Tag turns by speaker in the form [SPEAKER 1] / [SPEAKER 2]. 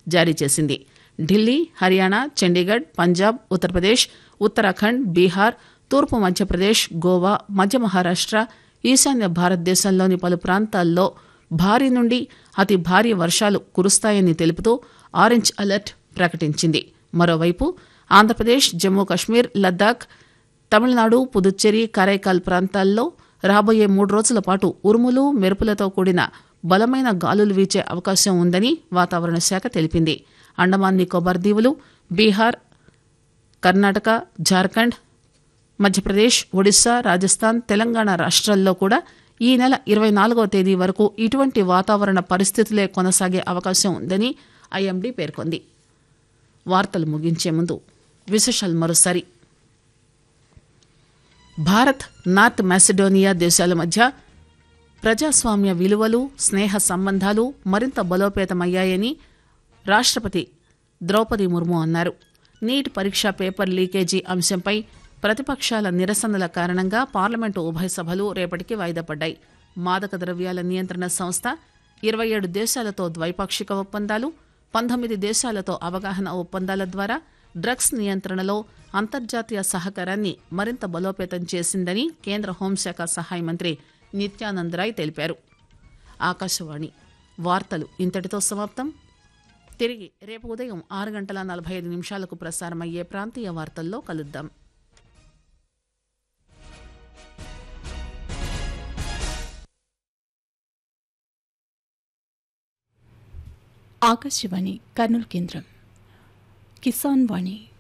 [SPEAKER 1] జారీ చేసింది ఢిల్లీ హర్యానా చండీగఢ్ పంజాబ్ ఉత్తరప్రదేశ్ ఉత్తరాఖండ్ బీహార్ తూర్పు మధ్యప్రదేశ్ గోవా మధ్య మహారాష్ట్ర ఈశాన్య భారతదేశంలోని పలు ప్రాంతాల్లో భారీ నుండి అతి భారీ వర్షాలు కురుస్తాయని తెలుపుతూ ఆరెంజ్ అలర్ట్ ప్రకటించింది మరోవైపు ఆంధ్రప్రదేశ్ జమ్మూ కశ్మీర్ లద్దాఖ్ తమిళనాడు పుదుచ్చేరి కరైకాల్ ప్రాంతాల్లో రాబోయే మూడు రోజుల పాటు ఉరుములు మెరుపులతో కూడిన బలమైన గాలులు వీచే అవకాశం ఉందని వాతావరణ శాఖ తెలిపింది అండమాన్ నికోబార్ దీవులు బీహార్ కర్ణాటక జార్ఖండ్ మధ్యప్రదేశ్ ఒడిశా రాజస్థాన్ తెలంగాణ రాష్ట్రాల్లో కూడా ఈ నెల ఇరవై నాలుగవ తేదీ వరకు ఇటువంటి వాతావరణ పరిస్థితులే కొనసాగే అవకాశం ఉందని ఐఎండీ పేర్కొంది వార్తలు ముగించే ముందు విశేషాలు మరోసారి భారత్ నార్త్ మాసిడోనియా దేశాల మధ్య ప్రజాస్వామ్య విలువలు స్నేహ సంబంధాలు మరింత బలోపేతమయ్యాయని రాష్ట్రపతి ద్రౌపది ముర్ము అన్నారు నీట్ పరీక్ష పేపర్ లీకేజీ అంశంపై ప్రతిపక్షాల నిరసనల కారణంగా పార్లమెంటు ఉభయ సభలు రేపటికి వాయిదా పడ్డాయి మాదక ద్రవ్యాల నియంత్రణ సంస్థ ఇరవై ఏడు దేశాలతో ద్వైపాక్షిక ఒప్పందాలు పంతొమ్మిది దేశాలతో అవగాహన ఒప్పందాల ద్వారా డ్రగ్స్ నియంత్రణలో అంతర్జాతీయ సహకారాన్ని మరింత బలోపేతం చేసిందని కేంద్ర హోంశాఖ సహాయ మంత్రి నిత్యానంద్ రాయ్ తెలిపారు ఆకాశవాణి వార్తలు ఇంతటితో సమాప్తం తిరిగి రేపు ఉదయం ఆరు గంటల నలభై ఐదు నిమిషాలకు ప్రసారమయ్యే ప్రాంతీయ వార్తల్లో కలుద్దాం
[SPEAKER 2] ఆకాశవాణి కర్నూలు కేంద్రం కిసాన్ వాణి